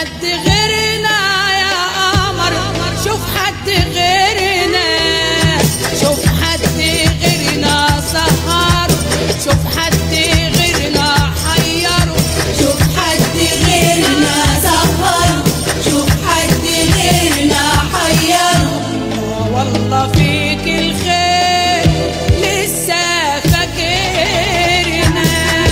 حد غيرنا يا قمر شوف حد غيرنا شوف حد غيرنا سهر شوف حد غيرنا حيره شوف حد غيرنا سهر شوف حد غيرنا حيره والله فيك الخير لسه فاكرنا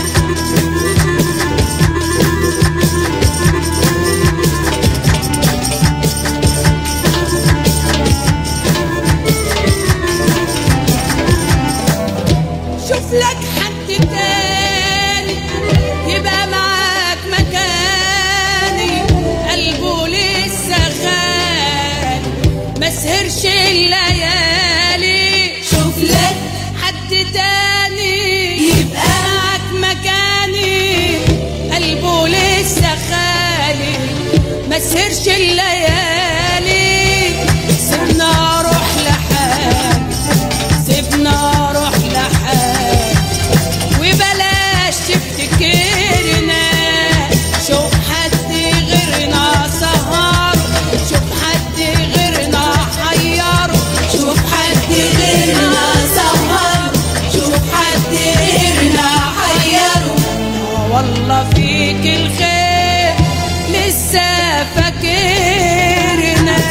شوف لك حد تاني يبقى معاك مكاني قلبه لسه خالي ما سهرش الليالي شوف لك حد تاني يبقى معاك مكاني قلبه لسه خالي ما سهرش الليالي سيبنا اروح لحالي سيبنا اروح لحالي وبلاش تفتكرنا شوف حد غيرنا سهر شوف حد غيرنا حيره شوف حد غيرنا سهر شوف حد غيرنا حيره والله فيك الخير لسه فاكرنا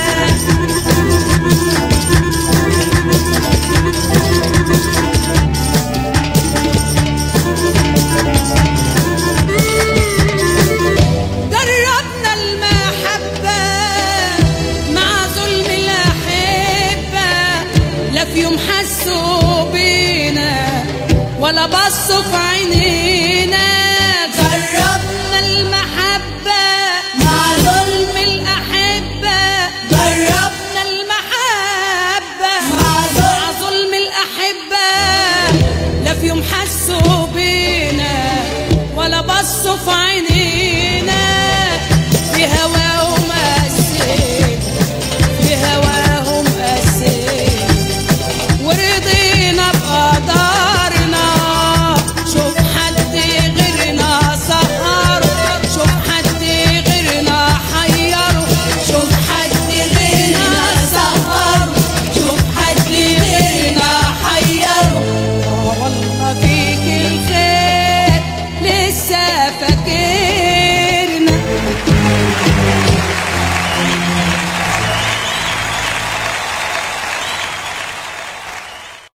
جربنا المحبة مع ظلم الأحبة لا في يوم حسوا بينا ولا بصوا في عينينا جربنا المحبة مع ظلم الأحبة جربنا المحبة مع ظلم مع ظلم الأحبة لا في يوم حسوا بينا ولا بصوا في عينينا في هواهم قاسيت في هواهم قاسيت ورضينا بقدرنا شوف حد غيرنا سهر شوف حد غيرنا حيره شوف حد غيرنا سهر شوف حد غيرنا حيره والله فيك الخير لسه فاكر